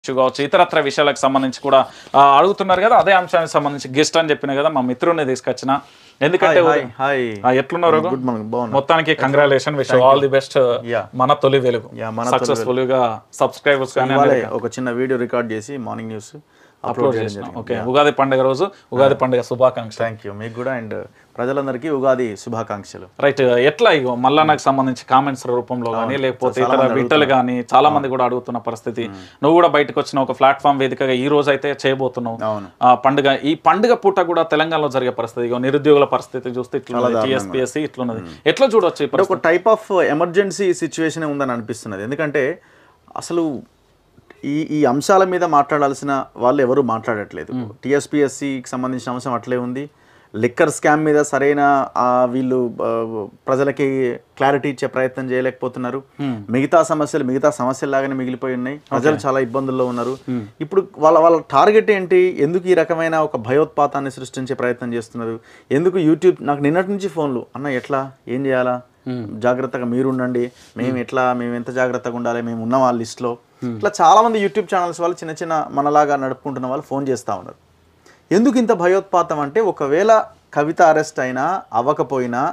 Issue కావచ్చు ఇతరత్ర విషయాలకు సంబంధించి కూడా ఆ, అడుగుతున్నారు కదా అదే అంశానికి సంబంధించి గెస్ట్ అని చెప్పిన కదా మా మిత్రుడిని తీసుకొచ్చిన ఎందుకంటే హాయ్ హాయ్ ఆ, ఎట్లున్నారు గుడ్ మార్నింగ్ బాగున్నా మొత్తానికి congratulation wish all the best Yeah. మన తొలి వెలుగు Yeah, మన తొలి సక్సెస్ఫుల్ గా సబ్స్క్రైబర్స్ కానీ ఇవాళే ఒక చిన్న వీడియో రికార్డ్ చేసి మార్నింగ్ న్యూస్ అప్లోడ్ చేయడం జరిగింది ఓకే ఉగాది పండుగ రోజు ఉగాది పండుగ శుభాకాంక్షలు థ్యాంక్ యూ మీకు కూడా అండ్ ప్రజలందరికీ ఉగాది శుభాకాంక్షలు రైట్ ఎట్లా ఇగో మల్లన్నకు సంబంధించి కామెంట్స్ రూపంలో కానీ లేకపోతే ఇతర విట్టలు కానీ చాలా మంది కూడా అడుగుతున్న పరిస్థితి నువ్వు కూడా బయటకు వచ్చిన ఒక ప్లాట్ఫామ్ వేదికగా ఈ రోజు అయితే చేయబోతున్నావు అవును ఆ పండుగ ఈ పండుగ పూట కూడా తెలంగాణలో జరిగే పరిస్థితి ఇగో నిరుద్యోగుల పరిస్థితి చూస్తే ఇట్లున్నది టీఎస్పీఎస్సీ ఇట్లున్నది ఎట్లా చూడొచ్చు ఈ అంటే ఒక టైప్ ఆఫ్ ఎమర్జెన్సీ సిచ్యువేషన్ ఉందని అనిపిస్తున్నది ఎందుకంటే అసలు ఈ ఈ అంశాల మీద మాట్లాడాల్సిన వాళ్ళు ఎవరు మాట్లాడట్లేదు టీఎస్పీఎస్సికి సంబంధించిన అంశం అట్లే ఉంది లిక్కర్ స్కామ్ మీద సరైన ఆ, వీళ్ళు ఆ, ప్రజలకి క్లారిటీ ఇచ్చే ప్రయత్నం చేయలేకపోతున్నారు మిగతా సమస్యలు మిగతా సమస్యల్లాగానే మిగిలిపోయి ఉన్నాయి ప్రజలు చాలా ఇబ్బందుల్లో ఉన్నారు ఇప్పుడు వాళ్ళ వాళ్ళ టార్గెట్ ఏంటి ఎందుకు ఈ రకమైన ఒక భయోత్పాతాన్ని సృష్టించే ప్రయత్నం చేస్తున్నారు ఎందుకు యూట్యూబ్ నాకు నిన్నటి నుంచి ఫోన్లు అన్న ఎట్లా ఏం చేయాలా జాగ్రత్తగా మీరు ఉండండి మేము ఎట్లా మేము ఎంత జాగ్రత్తగా ఉండాలి మేము ఉన్న వాళ్ళ లిస్ట్లో ఇట్లా చాలా మంది యూట్యూబ్ ఛానల్స్ వాళ్ళు చిన్న చిన్న మనలాగా నడుపుకుంటున్న వాళ్ళు ఫోన్ చేస్తూ ఉన్నారు ఎందుకు ఇంత భయోత్పాతం అంటే ఒకవేళ కవిత అరెస్ట్ అయినా అవ్వకపోయినా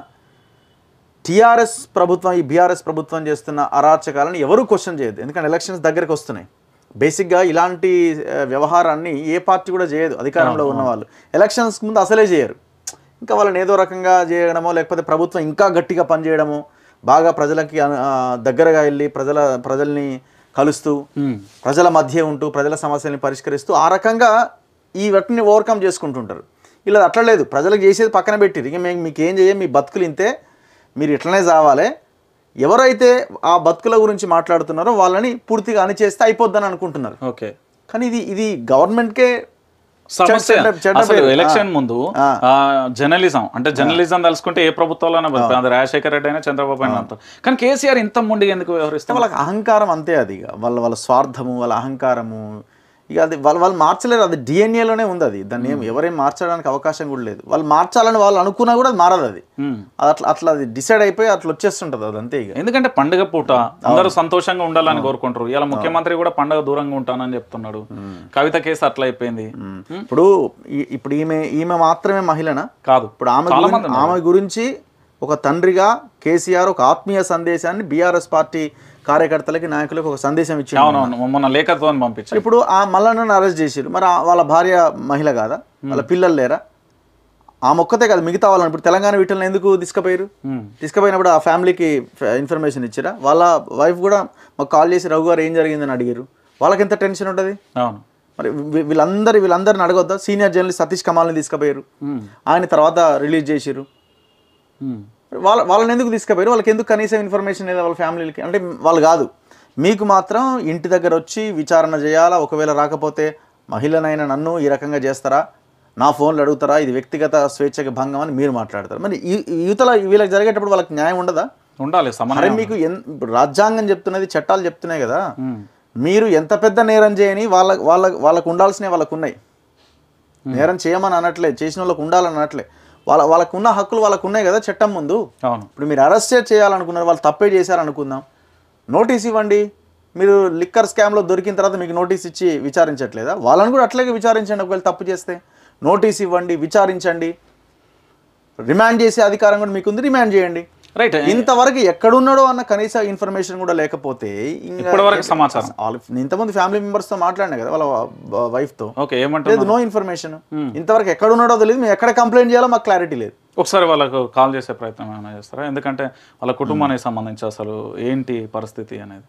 టీఆర్ఎస్ ప్రభుత్వం ఈ బీఆర్ఎస్ ప్రభుత్వం చేస్తున్న అరాచకాలను ఎవరూ క్వశ్చన్ చేయదు ఎందుకంటే ఎలక్షన్స్ దగ్గరికి వస్తున్నాయి బేసిక్గా ఇలాంటి ఆ, వ్యవహారాన్ని ఏ పార్టీ కూడా చేయదు అధికారంలో ఉన్న వాళ్ళు ఎలక్షన్స్ ముందు అసలే చేయరు ఇంకా వాళ్ళని ఏదో రకంగా చేయడమో లేకపోతే ప్రభుత్వం ఇంకా గట్టిగా పనిచేయడమో బాగా ప్రజలకి ఆ, ఆ, దగ్గరగా వెళ్ళి ప్రజల ప్రజల్ని కలుస్తూ ప్రజల మధ్య ఉంటూ ప్రజల సమస్యల్ని పరిష్కరిస్తూ ఆ రకంగా ఈ వాటిని ఓవర్కమ్ చేసుకుంటుంటారు ఇలా అట్లా లేదు ప్రజలకు చేసేది పక్కన పెట్టిరు ఇక మేము మీకు ఏం చేయం మీ బతుకులు ఇంతే మీరు ఇట్లనే చావాలి ఎవరైతే ఆ బతుకుల గురించి మాట్లాడుతున్నారో వాళ్ళని పూర్తిగా అణిచేస్తే అయిపోద్దని అనుకుంటున్నారు ఓకే కానీ ఇది ఇది గవర్నమెంట్కే సమస్య చెడ్డ- చెడ్డ అసలు పేరు. ఎలక్షన్ ఆ. ముందు ఆ. ఆ, జర్నలిజం అంటే జర్నలిజం తలుసుకుంటే ఏ ప్రభుత్వంలోనే బతుకుతుంది. అది రాజశేఖర రెడ్డి అయినా చంద్రబాబు అయినా అంతా కానీ కేసీఆర్ ఇంత ముందు ఎందుకు వ్యవహరిస్తాం వాళ్ళకి అహంకారం అంతే అది ఇక వాళ్ళ వాళ్ళ స్వార్థము వాళ్ళ అహంకారము ఇక అది వాళ్ళు వాళ్ళు మార్చలేరు అది డిఎన్ఏలోనే ఉంది అది దాన్ని ఏం ఎవరేం మార్చడానికి అవకాశం కూడా లేదు వాళ్ళు మార్చాలని వాళ్ళు అనుకున్నా కూడా అది మారదు అది అది అట్లా అట్లా అది డిసైడ్ అయిపోయి అట్లా వచ్చేస్తుంటది అది అంతే ఇక ఎందుకంటే పండుగ పూట అందరూ సంతోషంగా ఉండాలని కోరుకుంటారు ఇలా ముఖ్యమంత్రి కూడా పండుగ దూరంగా ఉంటానని చెప్తున్నాడు కవిత కేసు అట్లా అయిపోయింది ఇప్పుడు ఈ- ఇప్పుడు ఈమె ఈమె మాత్రమే మహిళనా కాదు ఇప్పుడు ఆమె చాలా గురిం- ఆమె గురించి ఒక తండ్రిగా కేసీఆర్ ఒక ఆత్మీయ సందేశాన్ని బీఆర్ఎస్ పార్టీ కార్యకర్తలకి నాయకులకు ఒక సందేశం ఇచ్చింది అవునవును మొన్న లేఖతో పంపించారు ఇప్పుడు ఆ మల్లన్నను అరెస్ట్ చేసిరు మరి ఆ- వాళ్ళ భార్య మహిళ కాదా వాళ్ళ పిల్లలు లేరా ఆ మొక్కతే కదా మిగతా వాళ్ళని ఇప్పుడు తెలంగాణ వీటిని ఎందుకు తీసుకుపోయారు తీసుకుపోయినప్పుడు ఆ ఫ్యామిలీకి ఇన్ఫర్మేషన్ ఇచ్చిరా వాళ్ళ వైఫ్ కూడా మాకు కాల్ చేసి రఘు గారు ఏం జరిగిందని అడిగారు వాళ్ళకి ఎంత టెన్షన్ ఉంటుంది అవును మరి వీ- వీళ్ళందరి వీళ్ళందరిని అడగొద్దా సీనియర్ జర్నలిస్ట్ సతీష్ కమాల్ని తీసుకుపోయారు ఆయన తర్వాత రిలీజ్ చేసిరు ఉమ్. వాళ్ళ వాళ్ళని ఎందుకు తీసుకుపోయారు వాళ్ళకి ఎందుకు కనీసం ఇన్ఫర్మేషన్ లేదా వాళ్ళ ఫ్యామిలీకి అంటే వాళ్ళు కాదు మీకు మాత్రం ఇంటి దగ్గర వచ్చి విచారణ చేయాలా ఒకవేళ రాకపోతే మహిళనైనా నన్ను ఈ రకంగా చేస్తారా నా ఫోన్లు అడుగుతారా ఇది వ్యక్తిగత స్వేచ్ఛకి భంగం అని మీరు మాట్లాడతారు మరి ఈ ఈ యువతల వీళ్ళకి జరిగేటప్పుడు వాళ్ళకి న్యాయం ఉండదా ఉండాలి అరే సమన్వయం మీకు ఎన్ ఇప్పుడు రాజ్యాంగం చెప్తున్నది చట్టాలు చెప్తున్నాయి కదా ఉమ్. మీరు ఎంత పెద్ద నేరం చేయని వాళ్ళ వాళ్ళ వాళ్ళకు ఉండాల్సినవి వాళ్ళకు ఉన్నాయి నేరం చేయమని అనట్లే చేసిన వాళ్ళకు ఉండాలని అనట్లే వాళ్ళ వాళ్ళకు ఉన్న హక్కులు వాళ్ళకు ఉన్నాయి కదా చట్టం ముందు అవును ఇప్పుడు మీరు అరెస్ట్ చేయాలనుకున్నారు వాళ్ళు తప్పే చేశారనుకుందాం నోటీస్ ఇవ్వండి మీరు లిక్కర్ స్కామ్లో దొరికిన తర్వాత మీకు నోటీస్ ఇచ్చి విచారించట్లేదా వాళ్ళని కూడా అట్లాగే విచారించండి ఒకవేళ తప్పు చేస్తే నోటీస్ ఇవ్వండి విచారించండి రిమాండ్ చేసే అధికారం కూడా మీకు ఉంది రిమాండ్ చేయండి రైట్ ఇంతవరకు ఎక్కడున్నాడో అన్న కనీస ఇన్ఫర్మేషన్ కూడా లేకపోతే ఇంకా ఇప్పటి వరకు సమాచారం వాళ్ళ- నేను ఇంతమంది ఫ్యామిలీ మెంబర్స్తో మాట్లాడినా కదా వాళ్ళ వైఫ్ తో ఓకే ఏమంటారు లేదు నో ఇన్ఫర్మేషన్ ఇంతవరకు ఎక్కడ ఉన్నాడో తెలియదు మేము ఎక్కడ కంప్లైంట్ చేయాలో మాకు క్లారిటీ లేదు ఒకసారి వాళ్ళకు కాల్ చేసే ప్రయత్నం ఏమైనా చేస్తారా ఎందుకంటే వాళ్ళ కుటుంబానికి సంబంధించి అసలు ఏంటి పరిస్థితి అనేది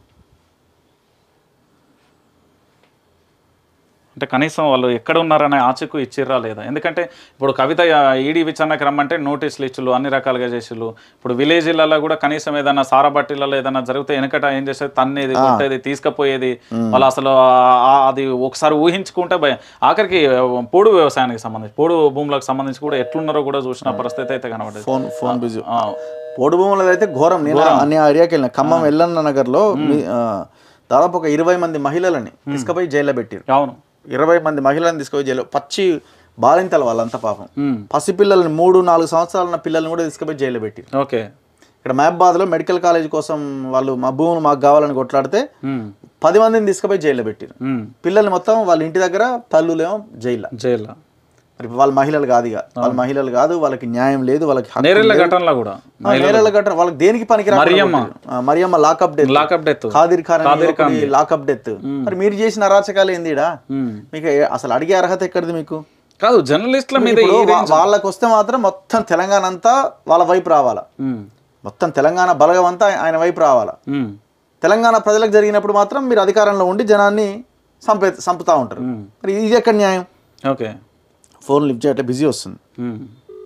అంటే కనీసం వాళ్ళు ఎక్కడ ఉన్నారనే ఆచకు ఇచ్చిర్రా లేదా ఎందుకంటే ఇప్పుడు కవిత ఈడీ విచారణకు రమ్మంటే నోటీసులు ఇచ్చులు అన్ని రకాలుగా చేసిళ్ళు ఇప్పుడు విలేజ్లలో కూడా కనీసం ఏదైనా సారబట్టిలలో ఏదైనా జరిగితే వెనకట ఏం చేసేది తన్నేది కొట్టేది తీసుకుపోయేది వాళ్ళు అసలు ఆ- ఆ- అది ఒకసారి ఊహించుకుంటే భయం ఆఖరికి పోడు వ్యవసాయానికి సంబంధించి పోడు భూములకు సంబంధించి కూడా ఎట్లున్నారో కూడా చూసిన పరిస్థితి అయితే కనబడేది ఫోన్ ఫోన్ బిజీ ఆ, పోడు భూములది అయితే ఘోరం నేను అన్ని ఏరియాకి వెళ్ళిన ఖమ్మం ఎల్లన్న నగర్లో మీ- ఆ, దాదాపు ఒక ఇరవై మంది మహిళలని తీసుకుపోయి జైల్లో పెట్టారు అవును ఇరవై మంది మహిళలను తీసుకుపోయి జైల్లో పచ్చి బాలింతలు వాళ్ళంతా పాపం ఉమ్, పసిపిల్లల్ని మూడు నాలుగు సంవత్సరాల ఉన్న పిల్లల్ని కూడా తీసుకుపోయి జైల్లో పెట్టారు ఓకే ఇక్కడ మహబాద్లో మెడికల్ కాలేజ్ కోసం వాళ్ళు మా భూములు మాకు కావాలని కొట్లాడితే ఉమ్, పది మందిని తీసుకుపోయి జైల్లో పెట్టారు ఉమ్, పిల్లల్ని మొత్తం వాళ్ళ ఇంటి దగ్గర తల్లులేమో జైల్లో జైల్లో మరి వాళ్ళ మహిళలు కాదు ఇక వాళ్ళ మహిళలు కాదు వాళ్ళకి న్యాయం లేదు వాళ్ళకి హక్కు నేరేళ్ల లేదు. ఘటనలో కూడా ఆ, నేరేళ్ల గట్ర వాళ్ళకి దేనికి పనికి Mariyamma. Mariyamma lockup death lockup death Khadir Khan lockup death మరి మీరు చేసిన అరాచకాలు ఏందిడా మీకు ఏ- అసలు అడిగే అర్హత ఎక్కడిది మీకు కాదు జర్నలిస్టుల మీద ఇప్పుడు ఈ వా- వాళ్ళకి వస్తే మాత్రం మొత్తం తెలంగాణ అంతా వాళ్ళ వైపు రావాలా ఉమ్, మొత్తం తెలంగాణ బలగం అంతా ఆయన వైపు రావాలా ఉమ్, తెలంగాణ ప్రజలకు జరిగినప్పుడు మాత్రం మీరు అధికారంలో ఉండి జనాన్ని సంపే చంపుతా ఉంటారు మరి ఇది ఎక్కడ న్యాయం ఓకే ఫోన్ లిఫ్ట్ చేయట్లే బిజీ వస్తుంది ఉమ్.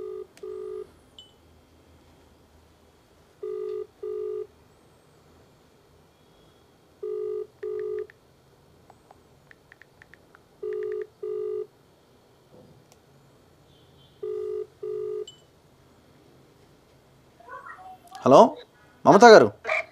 హలో మమతా గారు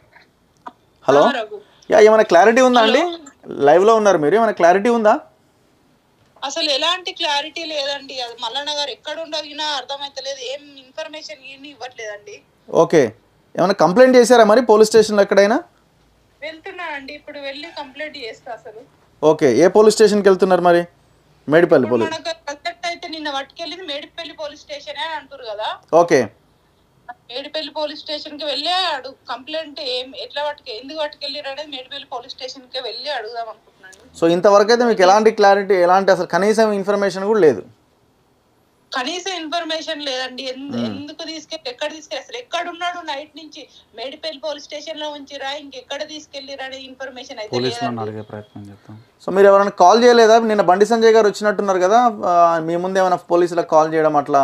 హలో రఘు యా ఏమైనా క్లారిటీ ఉందా అండి లైవ్లో ఉన్నారు మీరు ఏమైనా క్లారిటీ ఉందా అసలు ఎలాంటి క్లారిటీ లేదండి అది మల్లన్న గారు ఎక్కడ ఉండగినా అర్థమైతలేదు ఏం ఇన్ఫర్మేషన్ ఏమి ఇవ్వట్లేదండి ఓకే ఏమైనా కంప్లైంట్ చేశారా మరి పోలీస్ స్టేషన్లో ఎక్కడైనా వెళ్తున్నానండి ఇప్పుడు వెళ్ళి కంప్లైంట్ చేస్తా అసలు ఓకే ఏ పోలీస్ స్టేషన్కి వెళ్తున్నారు మరి మేడిపల్లి పోలీస్ మనకు ప్రజెక్ట్ అయితే నిన్న పట్టుకెళ్ళింది మేడిపల్లి పోలీస్ స్టేషన్ అని అంటారు కదా ఓకే మేడిపల్లి పోలీస్ స్టేషన్ కి వెళ్ళి అడుగు కంప్లైంట్ ఏం ఎట్లా పట్టుకు ఎందుకు పట్టుకెళ్ళారు అనేది మేడిపల్లి పోలీస్ స్టేషన్ కి వెళ్ళి అడుగుదాం అనుకుంటున్నాను సో ఇంతవరకు అయితే మీకు ఎలాంటి క్లారిటీ ఎలాంటి అసలు కనీసం ఇన్ఫర్మేషన్ కూడా లేదు కనీసం ఇన్ఫర్మేషన్ లేదండి ఎందు- ఎందుకు తీసుకెళ్ళి ఎక్కడ తీసుకెళ్ళి అసలు ఎక్కడ ఉన్నాడు నైట్ నుంచి మేడిపల్లి పోలీస్ స్టేషన్ లో ఉంచిరా ఇంకెక్కడ తీసుకెళ్ళిరా అనే ఇన్ఫర్మేషన్ అయితే పోలీసులను లేదండి అడిగే ప్రయత్నం చేద్దాం సో మీరు ఎవరైనా కాల్ చేయలేదా నిన్న బండి సంజయ్ గారు వచ్చినట్టున్నారు కదా ఆ, మీ ముందు ఏమైనా పోలీసులకు కాల్ చేయడం అట్లా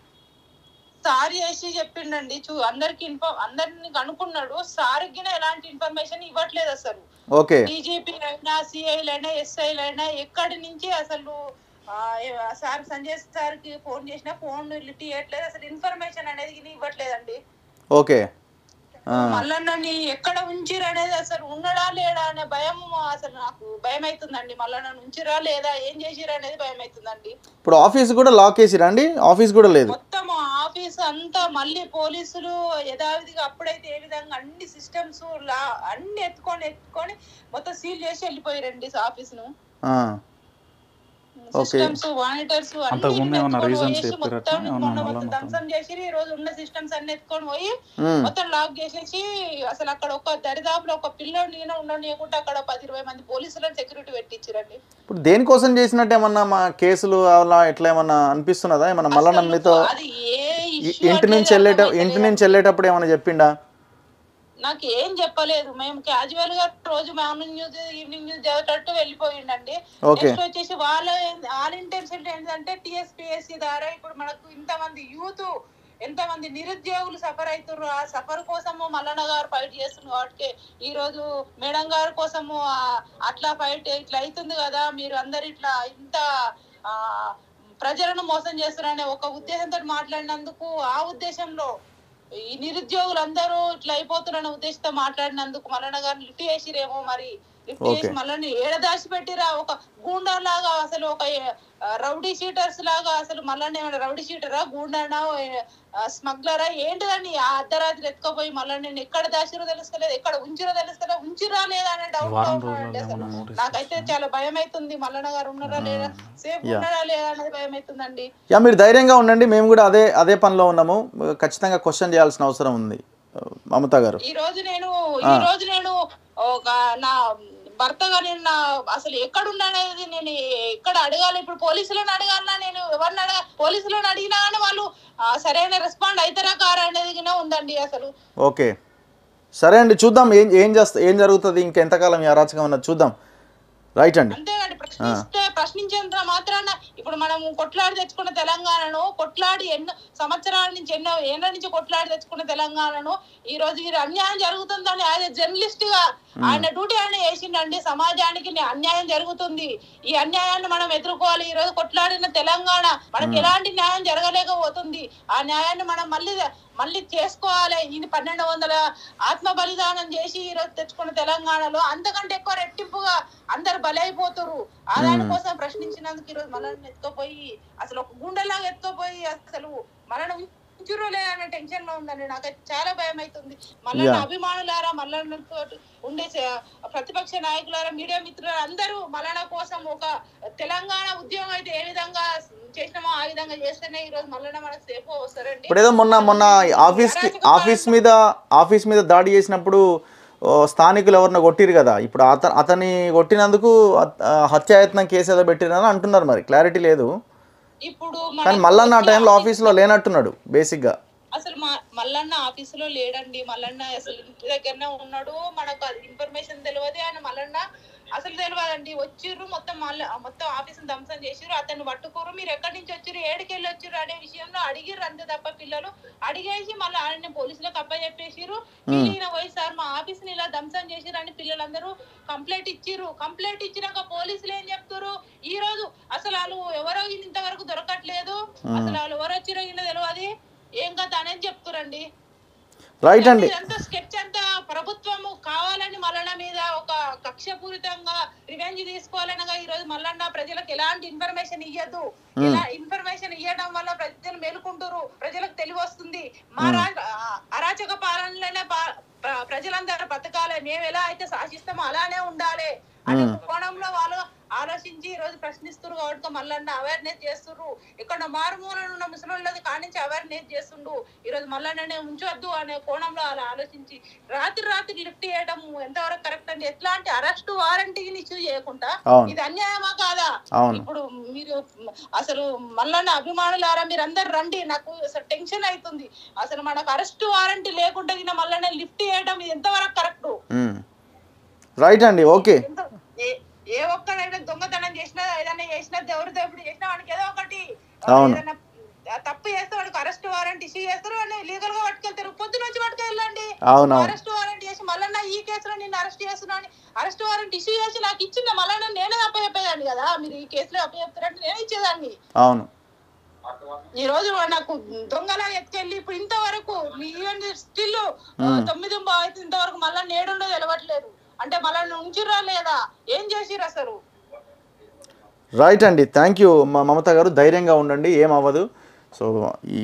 సార్ చేసి చెప్పిండండి చూ అందరికి ఇన్ఫో అందరిని కనుక్కున్నాడు సార్కి ఎలాంటి ఇన్ఫర్మేషన్ ఇవ్వట్లేదు అసలు ఓకే డీజీపీ అయినా సిఐలైనా ఎస్ఐలైనా ఎక్కడి నుంచి అసలు ఆ, ఏ- సార్ సంజయ్ సార్ కి ఫోన్ చేసినా ఫోన్ లిఫ్ట్ చేయట్లేదు అసలు ఇన్ఫర్మేషన్ అనేది గిని ఇవ్వట్లేదండి ఓకే ఆ, మల్లన్నని ఎక్కడ ఉంచిరా అనేది అసలు ఉన్నాడా లేడా అనే భయం అసలు నాకు భయం అవుతుందండి మల్లన్న ఉంచిరా లేదా ఏం చేసిరా అనేది భయం అవుతుందండి ఇప్పుడు ఆఫీస్ కూడా లాక్ వేసిరా అండి ఆఫీస్ కూడా లేదు మొత్తం ఆఫీస్ అంతా మళ్ళీ పోలీసులు యథావిధిగా అప్పుడైతే ఏ విధంగా అన్ని సిస్టమ్స్ లా అన్ని ఎత్తుకొని ఎత్తుకొని మొత్తం సీల్ చేసి వెళ్ళిపోయారండి ఆఫీస్ ను ఆ, సిస్టమ్స్ మానిటర్స్ అంతకుముందు ఏమన్నా reasons అన్ని చెప్పారా? మొత్తం ఏమన్నా మొన్న మళ్ళా మొత్తం మొత్తం? ధ్వంసం చేసి ఈ రోజు ఉన్న సిస్టమ్స్ అన్ని ఎత్తుకొని పోయి ఉమ్, మొత్తం లాక్ చేసేసి అసలు అక్కడ ఒక దరిదాపులో ఒక పిల్లోని ఉండనీయకుండా అక్కడ పది ఇరవై మంది పోలీసులను సెక్యూరిటీ పెట్టించారండి ఇప్పుడు దేనికోసం చేసినట్టు ఏమన్నా మా కేసులు అలా ఎట్లా ఏమన్నా అనిపిస్తున్నదా ఏమన్నా మళ్ళా అసలు మీతో అది ఏ ఇ- issue ఇంటి నుంచి అనేది వెళ్ళేట అర్థమైతలేదు. ఇంటి నుంచి వెళ్ళేటప్పుడు ఏమైనా చెప్పిండా నాకు ఏం చెప్పలేదు మేము క్యాజువల్ గా రోజు మార్నింగ్ న్యూస్ ఈవినింగ్ న్యూస్ చదివేటట్టు వెళ్ళిపోయిండండి ఓకే నెక్స్ట్ వచ్చేసి వాళ్ళ వాళ్ళ ఇంటెన్షన్ ఏంటంటే టిఎస్పిఎస్సి ద్వారా ఇప్పుడు మనకు ఇంతమంది యూత్ ఎంతమంది నిరుద్యోగులు సఫర్ అవుతున్నారు ఆ సఫర్ కోసము మల్లన్న గారు ఫైట్ చేస్తున్నారు కాబట్టి ఈ రోజు మేడం గారి కోసము ఆ, అట్లా ఫైట్ ఇట్లా అవుతుంది కదా మీరు అందరు ఇట్లా ఇంత ఆ ప్రజలను మోసం చేస్తున్నారనే ఒక ఉద్దేశంతో మాట్లాడినందుకు ఆ ఉద్దేశంలో ఈ నిరుద్యోగులందరూ ఇట్లా అయిపోతున్న ఉద్దేశంతో మాట్లాడినందుకు మల్లన్న గారిని లిఫ్ట్ చేసిరేమో మరి లిఫ్ట్ చేసి Okay. మళ్ళీ ఏడ దాచి పెట్టిరా ఒక గూండా లాగా అసలు ఒక ఆ, రౌడీ షీటర్స్ లాగా అసలు మళ్ళీ ఏమైనా రౌడీ షీటరా గూండానా స్మగ్లరా ఏంటిదండి ఆ అర్ధరాత్రి ఎత్తుకోపోయి మళ్ళీ నేను ఎక్కడ దాచిరో తెలుస్తలేదు ఎక్కడ ఉంచిరో తెలుస్తలేదు ఉంచిరా లేదా అనే డౌట్ వారం ఉన్నానండి రోజుల్లో అసలు ఏమన్నా notice నాకైతే చాలా భయం అవుతుంది మల్లన్న గారు ఉన్నారా లేదా సేఫ్ Yeah. ఉన్నారా లేదా అనేది భయం అవుతుందండి యా మీరు ధైర్యంగా ఉండండి మేము కూడా అదే అదే పనిలో ఉన్నాము ఖచ్చితంగా క్వశ్చన్ చేయాల్సిన అవసరం ఉంది మమతా గారు ఈ రోజు నేను ఈ రోజు నేను ఒక నా భర్తగా నేను నా అసలు ఎక్కడ ఉన్నాననేది నేను ఎక్కడ అడగాలి ఇప్పుడు పోలీసులను అడగాలన్నా నేను ఎవరిని అడగా పోలీసులను అడిగినా కానీ వాళ్ళు ఆ, సరైన రెస్పాండ్ అవుతారా కారా అనేది కూడా ఉందండి అసలు ఓకే సరే అండి చూద్దాం ఏం ఏం చేస్తా ఏం జరుగుతుంది ఇంకెంతకాలం ఈ అరాచకం అన్నది చూద్దాం రైట్ అండి అంతేగాని ప్రశ్నిస్తే ప్రశ్నించేంత మాత్రాన ఇప్పుడు మనం కొట్లాడి తెచ్చుకున్న తెలంగాణను కొట్లాడి ఎన్నో సంవత్సరాల నుంచి ఎన్నో ఏళ్ళ నుంచి కొట్లాడి తెచ్చుకున్న తెలంగాణను ఈ రోజు ఈ అన్యాయం జరుగుతుందని ఆయన జర్నలిస్ట్ గా ఆయన డ్యూటీ ఆయన చేసిండండి సమాజానికి ని- అన్యాయం జరుగుతుంది ఈ అన్యాయాన్ని మనం ఎదుర్కోవాలి ఈ రోజు కొట్లాడిన తెలంగాణ మనకి ఎలాంటి న్యాయం జరగలేకపోతుంది ఆ న్యాయాన్ని మనం మళ్ళీ మళ్ళీ చేసుకోవాలి ఇది పన్నెండు వందల ఆత్మ బలిదానం చేసి ఈ రోజు తెచ్చుకున్న తెలంగాణలో అంతకంటే ఎక్కువ రెట్టింపుగా అందరు బలైపోతురు ఆ దానికోసం ప్రశ్నించినందుకు ఈ రోజు మనల్ని ఎత్తుకోపోయి అసలు ఒక గుండెలాగా ఎత్తుకోపోయి అసలు మనల్ని ఉంచురో లేదన్న టెన్షన్ లో ఉందండి నాకు అయితే చాలా భయం అవుతుంది మల్లన్న అభిమానులారా మల్లన్నతో ఉండే స- ప్రతిపక్ష నాయకులారా మీడియా మిత్రులారా అందరూ మల్లన్న కోసం ఒక తెలంగాణ ఉద్యమం అయితే ఏ విధంగా చేసినామో ఆ విధంగా చేస్తేనే ఈ రోజు మల్లన్న మనకు సేఫ్ వస్తారండి ఇప్పుడు ఏదో మొన్న మొన్న ఆఫీస్ ఆఫీస్ మీద ఆఫీస్ మీద దాడి చేసినప్పుడు ఓ, స్థానికులు ఎవరినో కొట్టిరు కదా ఇప్పుడు అత అతని కొట్టినందుకు అత- ఆ, హత్యాయత్నం కేసు ఏదో పెట్టిరని అంటున్నారు మరి క్లారిటీ లేదు ఇప్పుడు కానీ మనకు మళ్ళా నా వచ్చే టైంలో ఆఫీస్లో లేనట్టున్నాడు బేసిక్గా అసలు మా మల్లన్న ఆఫీసులో లేడండి మల్లన్న అసలు ఇంటి దగ్గరనే ఉన్నాడు మనకు అది ఇన్ఫర్మేషన్ తెలియదు ఆయన మల్లన్న అసలు తెలియదండి వచ్చిర్రు మొత్తం మల్ల మొత్తం ఆఫీస్ ధ్వంసం చేసిర్రు అతన్ని పట్టుకోరు మీరు ఎక్కడి నుంచి వచ్చిర్రు ఏడికెళ్ళి వచ్చిర్రు అనే విషయంలో అడిగిర్రు అంతే తప్ప పిల్లలు అడిగేసి మళ్ళీ ఆయన పోలీసులకు అప్పచెప్పేసిర్రు ఈయన పోయి సార్ మా ఆఫీస్ ని ఇలా ధ్వంసం చేసిర్రు అని పిల్లలందరూ కంప్లైంట్ ఇచ్చిర్రు కంప్లైంట్ ఇచ్చినాక పోలీసులు ఏం చెప్తారు ఈ రోజు అసలు వాళ్ళు ఎవరో ఈయన ఇంతవరకు దొరకట్లేదు అసలు వాళ్ళు ఎవరు వచ్చిరో ఈయన తెలియదు ఏం కథ అనేది చెప్తురండి రైట్ అండి ఇదంతా స్కెచ్ అంతా ప్రభుత్వము కావాలని మల్లన్న మీద ఒక కక్షపూరితంగా రివెంజ్ తీసుకోవాలనగా ఈ రోజు మల్లన్న ప్రజలకు ఎలాంటి ఇన్ఫర్మేషన్ ఇయ్యద్దు ఇలా ఇన్ఫర్మేషన్ ఇవ్వడం వల్ల ప్రజలు మేలుకుంటారు ప్రజలకు తెలివి వస్తుంది మా రా- ఆ- అరాచక పాలనలోనే పా- ప్ర- ప్రజలందరూ బతకాలి మేము ఎలా అయితే శాసిస్తామో అలానే ఉండాలి అనే కోణంలో వాళ్ళు ఆలోచించి ఈ రోజు ప్రశ్నిస్తున్నారు కాబట్టి మల్లన్న అవేర్నెస్ చేస్తున్నారు ఇక్కడ మారుమూల ఉన్న ముసలి కానించి అవేర్నెస్ చేస్తుండు ఈ రోజు మల్లన్ననే ఉంచొద్దు అనే కోణంలో అలా ఆలోచించి రాత్రి రాత్రి లిఫ్ట్ చేయడం ఎంతవరకు కరెక్ట్ అండి ఎట్లాంటి అరెస్ట్ వారంటీని ఇష్యూ చేయకుండా అవును. ఇది అన్యాయమా కాదా అవును. ఇప్పుడు మీరు అసలు మల్లన్న అభిమానులారా మీరు అందరు రండి నాకు అసలు టెన్షన్ అవుతుంది అసలు మనకు అరెస్ట్ వారంటీ లేకుండా గిన మల్లన్న లిఫ్ట్ చేయడం ఇది ఎంతవరకు కరెక్ట్ రైట్ అండి ఓకే ఎంత- ఏ- ఏ ఒక్కడైనా దొంగతనం చేసినా ఏదైనా చేసినా దేవుడు దేవుడు చేసినా వాడికి ఏదో ఒకటి ఆ, అవును. ఏదైనా తప్పు చేస్తే వాడికి అరెస్ట్ వారెంట్ ఇష్యూ చేస్తారు అని లీగల్ గా పట్టుకెళ్తారు పొద్దు నుంచి పట్టుకెళ్ళండి అవునవును అరెస్ట్ వారెంట్ చేసి మళ్ళీ ఈ కేసులో నిన్ను అరెస్ట్ చేస్తున్నా అని అరెస్ట్ వారెంట్ ఇష్యూ చేసి నాకు ఇచ్చింది మళ్ళీ నేనే అప్పచెప్పేదాన్ని కదా మీరు ఈ కేసులో అప్పచెప్తారంటే నేను ఇచ్చేదాన్ని అవును ఈ రోజు నాకు దొంగలా ఎత్తుకెళ్ళి ఇప్పుడు ఇంతవరకు ఈవెన్ స్టిల్ తొమ్మిది అయితే ఇంతవరకు మళ్ళీ నేడుండో తెలవట్లేదు అంటే మళ్ళీ ఉంచిరా లేదా ఏం చేసిర్రు అసలు రైట్ అండి థ్యాంక్ యూ మమత గారు ధైర్యంగా ఉండండి ఏం అవ్వదు సో ఈ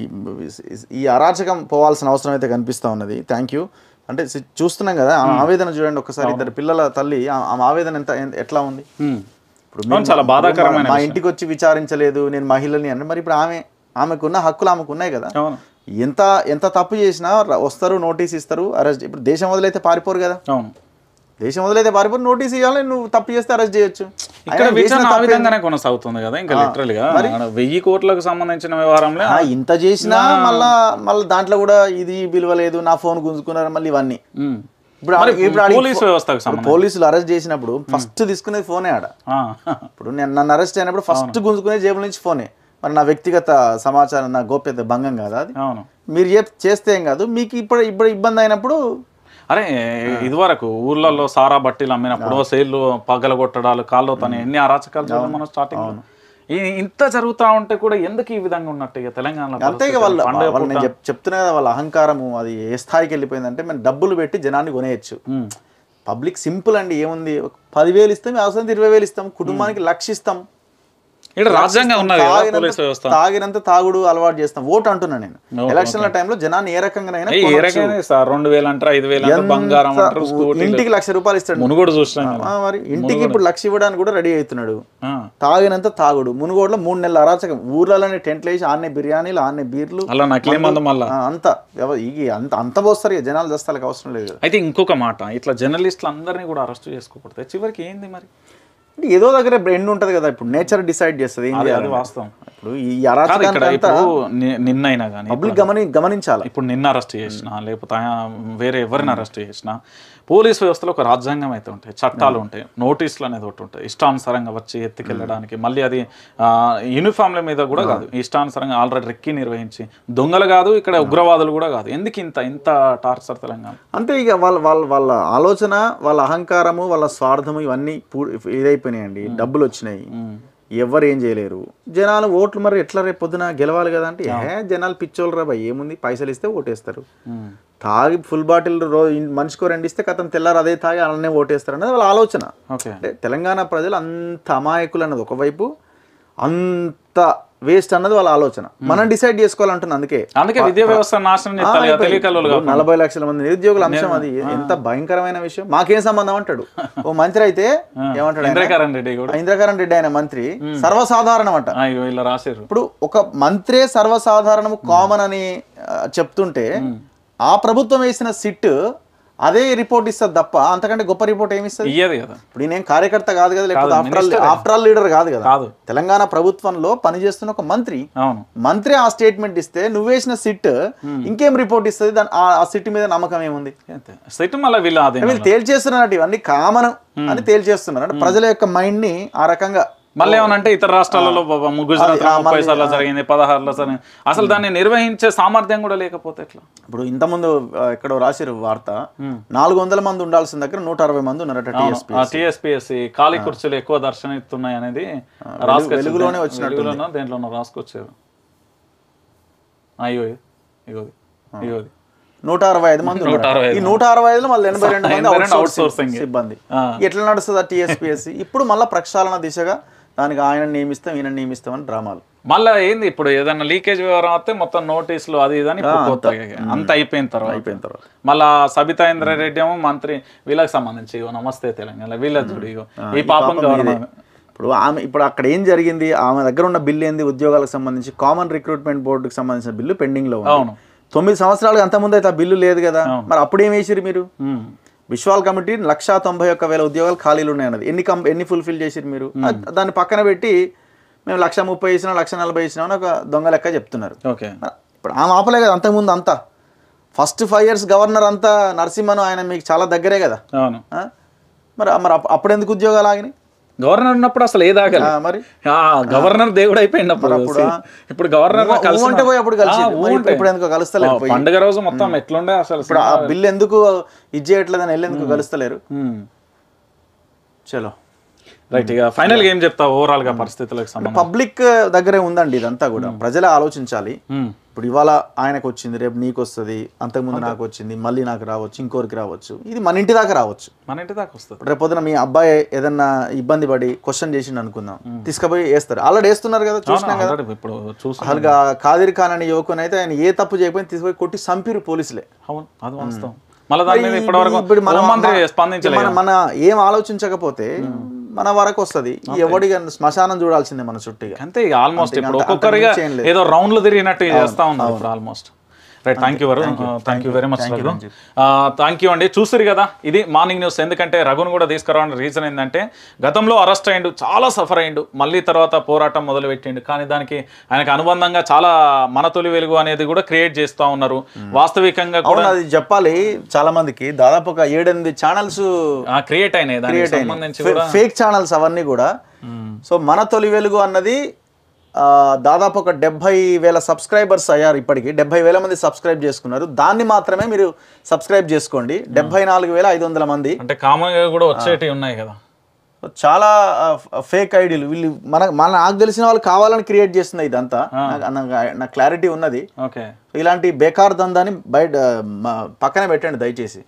ఈ అరాచకం పోవాల్సిన అవసరం అయితే కనిపిస్తూ ఉన్నది థ్యాంక్ యూ అంటే సి- చూస్తున్నాం కదా ఆ ఆవేదన చూడండి ఒకసారి ఇద్దరు పిల్లల తల్లి ఆ ఆ ఆవేదన ఎంత ఎంత- ఎట్లా ఉంది ఇప్పుడు అవును, చాలా మేము- బాధాకరమైన మా విషయం. ఇంటికి వచ్చి విచారించలేదు నేను మహిళని అంటే మరి ఇప్పుడు ఆమె ఆమెకున్న హక్కులు ఆమెకు ఉన్నాయి కదా అవును ఎంత ఎంత తప్పు చేసినా ర- వస్తారు నోటీస్ ఇస్తారు అరెస్ట్ ఇప్పుడు దేశం వదిలైతే పారిపోరు కదా అవును దేశం వదిలైతే పారిపోరు నోటీస్ ఇవ్వాలి నువ్వు తప్పు చేస్తే అరెస్ట్ చేయొచ్చు ఇక్కడ ఆయన చేసిన విచారణ ఆ తప్పేంది? విధంగానే కొనసాగుతుంది కదా ఇంకా లిటరల్ గా ఆడ వెయ్యి కోట్లకు సంబంధించిన వ్యవహారంలో ఆ, ఇంత చేసినా మళ్ళా మళ్ళీ దాంట్లో కూడా ఇది విలువలేదు నా ఫోన్ గుంజుకున్నారు మళ్ళీ ఇవన్నీ ఉమ్. ఇప్పుడు ఆ- మరి ఇప్పుడు ఆడికి పోలీస్ ఫో- వ్యవస్థకు ఇప్పుడు సంబంధించి పోలీసులు అరెస్ట్ చేసినప్పుడు ఫస్ట్ తీసుకునేది ఫోనే ఆడ ఆ, ఇప్పుడు నేను నన్ను అరెస్ట్ అయినప్పుడు ఫస్ట్ గుంజుకునే జేబుల నుంచి ఫోనే మరి నా వ్యక్తిగత సమాచారం నా గోప్యత భంగం కాదా అది అవును మీరు చెప్ చేస్తే ఏం కాదు మీకు ఇప్పుడు ఇప్పుడు ఇబ్బంది అయినప్పుడు అరే ఇదివరకు ఊర్లలో సారా బట్టీలు అమ్మినప్పుడు సేళ్ళు పగలగొట్టడాలు కాళ్ళు తన ఎన్ని అరాచకాలు చూడాలి మనం స్టార్టింగ్ ఇంత జరుగుతా ఉంటే కూడా ఎందుకు ఈ విధంగా ఉన్నట్టు ఇక తెలంగాణలో అంతే ఇక పరిస్థితి? వాళ్ళ పండుగ వాళ్ళు నేను పూట. చెప్- చెప్తున్నా కదా వాళ్ళ అహంకారము అది ఏ స్థాయికి వెళ్ళిపోయిందంటే మనం డబ్బులు పెట్టి జనాన్ని కొనేయచ్చు ఉమ్. పబ్లిక్ సింపుల్ అండి ఏముంది ఒక పదివేలు ఇస్తాం అవసరం ఇరవై వేలు ఇస్తాం కుటుంబానికి లక్ష ఇస్తాం ఇక్కడ రాజ్యాంగం ఉన్నది కదా తాగినంత- పోలీస్ వ్యవస్థ తాగినంత తాగుడు అలవాటు చేస్తాం ఓటు అంటున్నా నేను ఓకే, ఎలక్షన్ల టైంలో జనాన్ని ఏ రకంగానైనా ఏయ్, ఏ కొనొచ్చు. రకమైన సార్ రెండు వేలు అంటారు ఐదు వేలు అంటారు బంగారం ఎంత- అంటారు స్కూటీ ఇంటికి లక్ష రూపాయలు ఇస్తాడు మునుగోడు చూసినాం కదా. ఆ, మరి ఇంటికి ఇప్పుడు లక్ష ఇవ్వడానికి కూడా రెడీ అవుతున్నాడు ఆ. తాగినంత తాగుడు మునుగోడులో మూడు నెలల అరాచకం ఊర్లలోనే టెంట్లు వేసి ఆన్నే బిర్యానీలు ఆన్నే బీర్లు అలా నకిలీ మందు మళ్ళా ఆ, అంత ఎవ- ఈ అంత అంత పోస్తారు ఇక జనాలు దస్తాలకు అవసరం లేదు కదా అయితే ఇంకొక మాట ఇట్లా జర్నలిస్టులు అందరినీ కూడా అరెస్ట్ చేసుకోకూడదు చివరికి ఏంది మరి అంటే ఏదో దగ్గర ఎండ్ ఉంటది కదా ఇప్పుడు నేచర్ డిసైడ్ చేస్తుంది ఏం అది అది చేయాలని. వాస్తవం ఇప్పుడు ఈ కాదు ఇక్కడ అరాచకానికి అంతా ఇప్పుడు ని- నిన్నైనా కానీ పబ్లిక్ గమని గమనించాలి ఇప్పుడు నిన్న అరెస్ట్ చేసినా లేకపోతే ఆయన వేరే ఎవరిని అరెస్ట్ చేసినా పోలీస్ వ్యవస్థలో ఒక రాజ్యాంగం అయితే ఉంటాయి చట్టాలు ఉంటాయి నోటీసులు అనేది ఒకటి ఉంటాయి ఇష్టానుసారంగా వచ్చి ఎత్తుకెళ్ళడానికి మళ్ళీ అది ఆ, యూనిఫామ్ల మీద కూడా కాదు ఇష్టానుసారంగా ఆల్రెడీ రెక్కి నిర్వహించి దొంగలు కాదు ఇక్కడ ఉగ్రవాదులు కూడా కాదు ఎందుకు ఇంత ఇంత టార్చర్ తెలంగాణ అంతే ఇక వాళ్ళ వాళ్ళ వాళ్ళ ఆలోచన వాళ్ళ అహంకారము వాళ్ళ స్వార్థము ఇవన్నీ పూ- ఇదైపోయినాయండి డబ్బులు వచ్చినాయి ఎవరు ఏం చేయలేరు జనాలు ఓట్లు మరి ఎట్లా రేపు పొద్దున గెలవాలి కదా అంటే ఏ జనాలు పిచ్చోళ్ళు రా భయ్ ఏముంది పైసలు ఇస్తే ఓటేస్తారు ఉమ్. తాగి ఫుల్ బాటిల్ రో మనిషికో రెండు ఇస్తే కథం తెల్లారు అదే తాగి అలానే ఓటేస్తారు అనేది వాళ్ళ ఆలోచన ఓకే అంటే తెలంగాణ ప్రజలు అంత అమాయకులు అన్నది ఒకవైపు అంత వేస్ట్ అన్నది వాళ్ళ ఆలోచన మనం డిసైడ్ చేసుకోవాలంటున్నా అందుకే అందుకే విద్యా వ్యవస్థ నాశనం చేస్తారు కదా తెలియకలు ఇప్పుడు నలభై లక్షల మంది నిరుద్యోగుల అంశం అది ఎంత భయంకరమైన విషయం మాకేం సంబంధం అంటాడు ఓ మంత్రి అయితే ఏమంటాడు ఆయన? ఇంద్రకరణ్ రెడ్డి కూడా ఇంద్రకరణ్ రెడ్డి ఆయన మంత్రి సర్వసాధారణం అంట ఆ, ఇగో ఇలా రాశారు ఇప్పుడు ఒక మంత్రే సర్వసాధారణము కామన్ అని ఆ, చెప్తుంటే ఆ ప్రభుత్వం వేసిన సిట్ అదే రిపోర్ట్ ఇస్తుంది తప్ప అంతకంటే గొప్ప రిపోర్ట్ ఏమి ఇస్తుంది ఇయ్యది కదా ఇప్పుడు నేను కార్యకర్త కాదు కదా లేకపోతే కాదు, after all minister. After all leader కాదు కదా కాదు తెలంగాణ ప్రభుత్వంలో పనిచేస్తున్న ఒక మంత్రి అవును మంత్రి ఆ స్టేట్మెంట్ ఇస్తే నువ్వేసిన సిట్ ఇంకేం రిపోర్ట్ ఇస్తుంది దాని ఆ- ఆ సిట్ మీద నమ్మకం ఏముంది అంతే సెట్ మళ్ళీ వీళ్ళు అదే వీళ్ళు తేల్చేస్తున్నట్టు ఇవన్నీ కామన్ అని తేల్చేస్తున్నారు అంటే ప్రజల యొక్క మైండ్ ని ఆ రకంగా మళ్ళీ ఏమనంటే ఇతర రాష్ట్రాలలో గుజరాత్ ఆ, ముప్పై సార్లు జరిగింది పదహారులో జరిగింది అసలు దాన్ని నిర్వహించే సామర్థ్యం కూడా లేకపోతే ఎట్లా ఇప్పుడు ఇంతకుముందు ఆ, ఎక్కడో రాసిరు వార్త నాలుగు వందల మంది ఉండాల్సిన దగ్గర నూట అరవై మంది ఉన్నారట టీఎస్పీ టిఎస్పిఎస్సి ఖాళీ కుర్చీలు ఎక్కువ దర్శనమిస్తున్నాయి అనేది రాసుకొచ్చారు వెలుగులోనే వచ్చినట్టుంది. వెలుగులోనో దేంట్లోనో రాసుకొచ్చారు అయ్యో ఇగో ఇగోది నూట అరవై ఐదు మంది నూట ఉన్నారట. అరవై ఈ నూట అరవై ఐదులో మళ్ళీ ఎనభై రెండు మంది ఎనభై రెండు outsourcing outsourcing. సిబ్బంది ఆ. ఎట్లా నడుస్తుంది ఆ టీఎస్పీఎస్సీ ఇప్పుడు మళ్ళీ ప్రక్షాళన దిశగా దానికి ఆయన నియమిస్తాం ఈయన నియమిస్తాం అని డ్రామాలు మళ్ళీ ఏంది ఇప్పుడు ఏదైనా లీకేజ్ వివరం వస్తే మొత్తం నోటీసులు అది ఇది అని ఇప్పుడు కొత్తగా అంత అయిపోయిన తర్వాత అయిపోయిన తర్వాత మళ్ళా సబితా ఇంద్రారెడ్డి ఏమో మంత్రి వీళ్ళకి సంబంధించి ఇగో నమస్తే తెలంగాణ వీళ్ళ చూడు ఇగో ఈ పాపం గవర్నమెంట్ ఇప్పుడు ఆమె ఇప్పుడు అక్కడ ఏం జరిగింది ఆమె దగ్గర ఉన్న బిల్లు ఏంది ఉద్యోగాలకు సంబంధించి కామన్ రిక్రూట్మెంట్ బోర్డుకి సంబంధించిన బిల్లు పెండింగ్ లో ఉంది అవును తొమ్మిది సంవత్సరాలుగా అంతకుముందు అయితే ఆ బిల్లు లేదు కదా మరి అప్పుడు ఏం వేసిరు మీరు ఉమ్. విశ్వాల్ కమిటీ లక్షా తొంభై ఒక్క వేల ఉద్యోగాలు ఖాళీలు ఉన్నాయి అన్నది ఎన్ని కం ఎన్ని ఫుల్ఫిల్ చేసిరు మీరు అద్- దాన్ని పక్కన పెట్టి మేము లక్ష ముప్పై ఇచ్చినా లక్ష నలభై ఇచ్చినా అని ఒక దొంగ లెక్క చెప్తున్నారు ఓకే ఇప్పుడు ఆమె ఆపలే కదా అంతకుముందు అంతా ఫస్ట్ ఫైవ్ ఇయర్స్ గవర్నర్ అంతా నరసింహను ఆయన మీకు చాలా దగ్గరే కదా అవును ఆ? మరి మరి అప్- అప్పుడు ఎందుకు ఉద్యోగాలు ఆగినాయి గవర్నర్ ఉన్నప్పుడు అసలు ఏది ఆగలి ఆ, మరి ఆ, గవర్నర్ దేవుడు అయిపోయింది అప్పుడు అప్పుడు ఆ- ఇప్పుడు గవర్నర్ ఊ- ఊ అంటే పోయి అప్పుడు కలిసి మరి ఇప్పుడు- ఇప్పుడు ఎందుకో కలుస్తలేరు పోయి. పండుగ రోజు మొత్తం ఎట్లుండే అసలు ఇప్పుడు ఆ బిల్ ఎందుకు ఇది చేయట్లేదని వెళ్ళి ఎందుకు కలుస్తలేరు చలో రైట్ ఇక ఫైనల్ గా ఏం చెప్తా ఓవరాల్ గా పరిస్థితులకు సంబంధం పబ్లిక్ దగ్గరే ఉందండి ఇదంతా కూడా ప్రజలే ఆలోచించాలి ఉమ్. ఇప్పుడు ఇవాళ ఆయనకు వచ్చింది రేపు నీకు వస్తుంది అంతకుముందు నాకు వచ్చింది మళ్ళీ నాకు రావచ్చు ఇంకోరికి రావచ్చు ఇది మన ఇంటి దాకా రావచ్చు మన ఇంటి దాకా వస్తుంది ఇప్పుడు రేపు పొద్దున మీ అబ్బాయి ఏదన్నా ఇబ్బంది పడి క్వశ్చన్ చేసిండు అనుకుందాం తీసుకుపోయి వేస్తారు ఆల్రెడీ వేస్తున్నారు కదా చూసినాం కదా Already ఇప్పుడు చూసి అసలుగా కాదిర్ ఖాన్ అనే యువకుని అయితే ఆయన ఏ తప్పు చేయకపోయినా తీసుకుపోయి కొట్టి సంపిరు పోలీసులే అవును అది వాస్తవం మళ్ళీ దాని మీద ఇప్పటివరకు ఇప్పుడు మన- హోంమంత్రి మన- స్పందించలేదు మన మన ఏం ఆలోచించకపోతే మన వరకు వస్తుంది ఎవడిగా శ్మశానం చూడాల్సిందే మన చుట్టిగా అంతే ఇక ఆల్మోస్ట్ అంతే, ఇప్పుడు అంత- ఒక్కొక్కరిగా అంతకు మించి ఏం లేదు. ఏదో రౌండ్లు తిరిగినట్టు చేస్తా ఉన్నారు ఇప్పుడు ఆల్మోస్ట్ రైట్ థ్యాంక్ యూ వరు thank you very much Raghu thank you అండి చూసారు కదా ఇది మార్నింగ్ న్యూస్ ఎందుకంటే రఘును కూడా తీసుకురావడానికి రీజన్ ఏంటంటే గతంలో అరెస్ట్ అయ్యిండు చాలా సఫర్ అయ్యిండు మళ్ళీ తర్వాత పోరాటం మొదలు పెట్టిండు కానీ దానికి ఆయనకు అనుబంధంగా చాలా మన తొలి వెలుగు అనేది కూడా క్రియేట్ చేస్తా ఉన్నారు వాస్తవికంగా కూడా అవును అది చెప్పాలి చాలా మందికి దాదాపు ఒక ఏడెనిమిది ఛానల్స్ క్రియేట్ అయినాయి దానికి సంబంధించి కూడా ఫేక్ ఛానల్స్ అవన్నీ కూడా సో మన తొలి వెలుగు అన్నది ఆ, దాదాపు ఒక డెబ్బై వేల సబ్స్క్రైబర్స్ అయ్యారు ఇప్పటికి డెబ్బై వేల మంది సబ్స్క్రైబ్ చేసుకున్నారు దాన్ని మాత్రమే మీరు సబ్స్క్రైబ్ చేసుకోండి డెబ్బై నాలుగు వేల ఐదు వందల మంది అంటే కామన్ గా కూడా వచ్చేటివి ఉన్నాయి కదా చాలా ఫేక్ ఐడీలు వీళ్ళు మన మన నాకు తెలిసిన వాళ్ళు కావాలని క్రియేట్ చేస్తుంది ఇదంతా నాకు- నాకు- నాకు క్లారిటీ ఉన్నది ఓకే ఇలాంటి బేకార్ దందాన్ని బయట మ- పక్కన పెట్టండి దయచేసి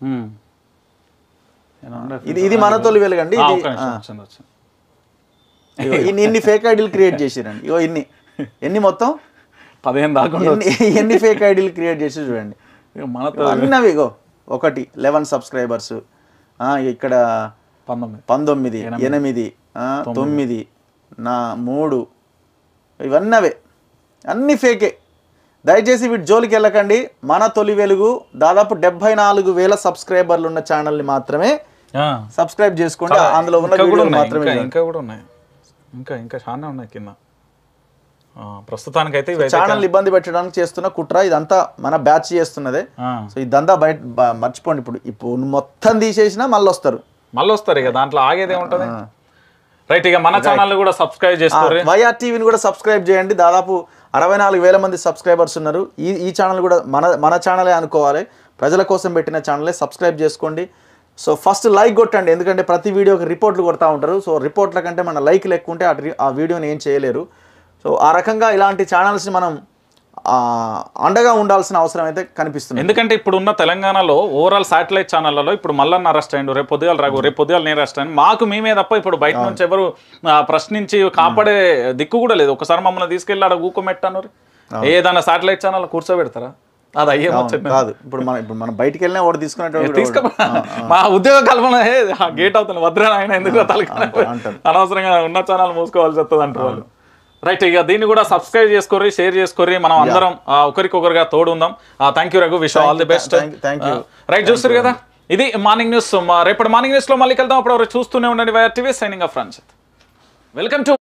ఇది ఇది మన తొలి వెలుగండి ఇది ఒక్క నిమిషం వచ్చింది వచ్చింది ఇగో ఇన్ని ఇన్ని ఫేక్ ఐడీలు క్రియేట్ చేసిరండి ఇగో ఇన్ని ఎన్ని మొత్తం పదిహేను దాకా ఎన్ని ఎన్ని ఫేక్ ఐడీలు క్రియేట్ చేసి చూడండి ఇక మనతో అన్నీ అవి ఇగో ఒకటి లెవెన్ సబ్స్క్రైబర్స్ ఇక్కడ పంతొమ్మిది పంతొమ్మిది ఎనిమిది ఆ, తొమ్మిది నా మూడు ఇవన్నీ అవే అన్ని ఫేకే దయచేసి వీటి జోలికి వెళ్ళకండి మన తొలి వెలుగు దాదాపు డెబ్బై నాలుగు వేల సబ్స్క్రైబర్లు ఉన్న ఛానల్ని మాత్రమే ఆ. సబ్స్క్రైబ్ చేసుకోండి అందులో ఉన్న ఇంకా కూడా వీడియోలు ఉన్నాయి మాత్రమే ఇంకా చూడండి. ఇంకా కూడా ఉన్నాయి ఇంకా ఇంకా చాలా ఉన్నాయి కింద ఆ, ప్రస్తుతానికైతే ఇవైతే ఛానల్ ఇబ్బంది పెట్టడానికి చేస్తున్న కుట్ర ఇదంతా మన బ్యాచ్ చేస్తున్నదే ఆ. సో ఈ దందా బయట బ- మర్చిపోండి ఇప్పుడు ఇప్పుడు మొత్తం తీసేసినా మళ్ళీ వస్తారు మళ్ళీ వస్తారు ఇక దాంట్లో ఆగేది ఏముంటది రైట్ ఇక మన ఛానల్ కూడా సబ్స్క్రైబ్ చేసుకోరు వైఆర్ టీవీని కూడా సబ్స్క్రైబ్ చేయండి దాదాపు అరవై నాలుగు వేల మంది సబ్స్క్రైబర్స్ ఉన్నారు ఈ ఈ ఛానల్ కూడా మన మన ఛానలే అనుకోవాలి ప్రజల కోసం పెట్టిన ఛానలే సబ్స్క్రైబ్ చేసుకోండి సో ఫస్ట్ లైక్ కొట్టండి ఎందుకంటే ప్రతి వీడియోకి రిపోర్ట్లు కొడతా ఉంటారు సో రిపోర్ట్ల కంటే మన లైక్లు ఎక్కువ ఉంటే ఆ రి- ఆ వీడియోని ఏం చేయలేరు సో ఆ రకంగా ఇలాంటి ఛానల్స్ని మనం ఆ, అండగా ఉండాల్సిన అవసరం అయితే కనిపిస్తుంది ఎందుకంటే ఇప్పుడు ఉన్న తెలంగాణలో ఓవరాల్ శాటిలైట్ ఛానళ్లలో ఇప్పుడు మల్లన్న అరెస్ట్ అయ్యిండు రేపు పొద్దుగాల రాగు రేపు పొద్దుగాల నేను అరెస్ట్ అయ్యాను మాకు మేమే తప్ప ఇప్పుడు బయట నుంచి ఎవరు ఆ, ప్రశ్నించి కాపాడే దిక్కు కూడా లేదు ఒకసారి మమ్మల్ని తీసుకెళ్ళి ఆడ ఊకోమెట్టాను ఏదైనా శాటిలైట్ ఛానల్ కూర్చోబెడతారా అది అయ్యే ముచ్చట. కాదు ఇప్పుడు మనం ఇప్పుడు మనం బయటికి వెళ్ళినా ఒకటి తీసుకునేటప్పుడు తీసుకో మా ఉద్యోగ కల్పన ఏ, ఆ గేట్ అవుతుంది వద్దురా ఆయన ఎందుకు తలకాయ అంటారు. అనవసరంగా ఉన్న ఛానల్ మూసుకోవాల్సి వస్తుంది అంటారు వాళ్ళు రైట్ ఇక దీన్ని కూడా సబ్స్క్రైబ్ చేసుకోరి షేర్ చేసుకోరి మనం అందరం ఆ, ఒకరికొకరుగా తోడు ఉందాం thank you Raghu wish all the best thank- thank you. Right చూస్తారు కదా ఇది మార్నింగ్ న్యూస్ రేపటి మార్నింగ్ న్యూస్ లో మళ్ళీ వెళ్దాం అప్పుడు ఎవరు చూస్తూనే ఉండండి YR TV signing off France welcome to